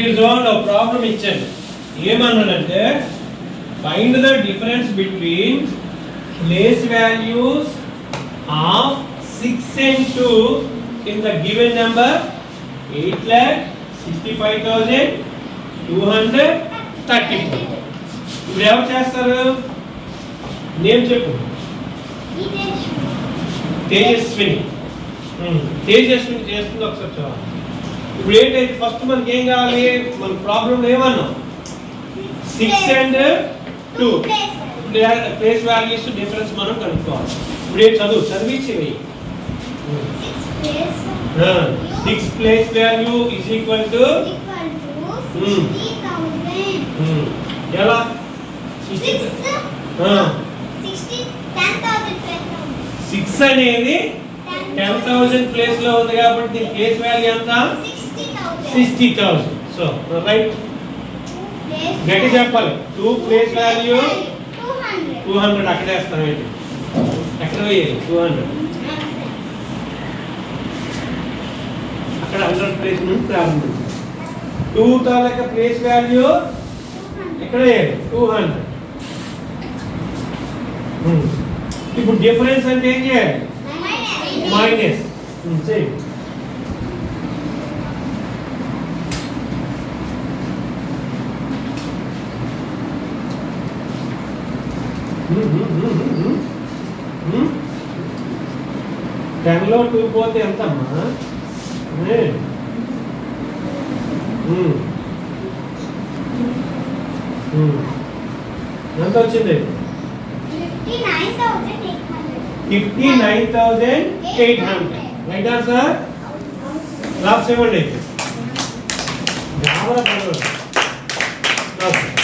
Zone problem ఇచ్చాను ఏమన్నానంటే find the difference between place values of six and two in the given number eight lakh sixty five thousand two hundred thirty ఇప్పుడు ఎవరు చేస్తారు name చెప్పు తేజస్విని ఉమ్, తేజస్విని చేస్తుంది ఒకసారి చూడాలి ఇప్పుడు ఏంటంటే ఫస్ట్ మనకి ఏం కావాలి మన ప్రాబ్లం ఏమన్నాం six and two place values difference మనం కనుక్కోవాలి ఇప్పుడు ఏం చదువు చదివించి వెయ్యి six place value is equal to ఎలా సిక్స్ అనేది టెన్ థౌసండ్ ప్లేస్ లో ఉంది కాబట్టి దీని ప్లేస్ వాల్యూ ఎంత సిక్స్టీ థౌసండ్ సో రైట్ గట్టి చెప్పాలి two place value two hundred అక్కడే వేస్తాం ఏంటి ఎక్కడ వేయాలి టూ హండ్రెడ్ అక్కడ హండ్రెడ్ ప్లేస్ నుండి ప్రారంభించాలి టూ తాలూకా ప్లేస్ వాల్యూ ఎక్కడ వేయాలి టూ హండ్రెడ్ ఇప్పుడు డిఫరెన్స్ అంటే ఏం చేయాలి మైనస్ చేయి టెన్లో టూ పోతే ఎంతమ్మా ఏ? ఉమ్. ఉమ్. ఎంత వచ్చింది fifty nine thousand eight hundred right answer claps ఇవ్వండి రావాలా పర్వాలేదు? క్లాప్స్.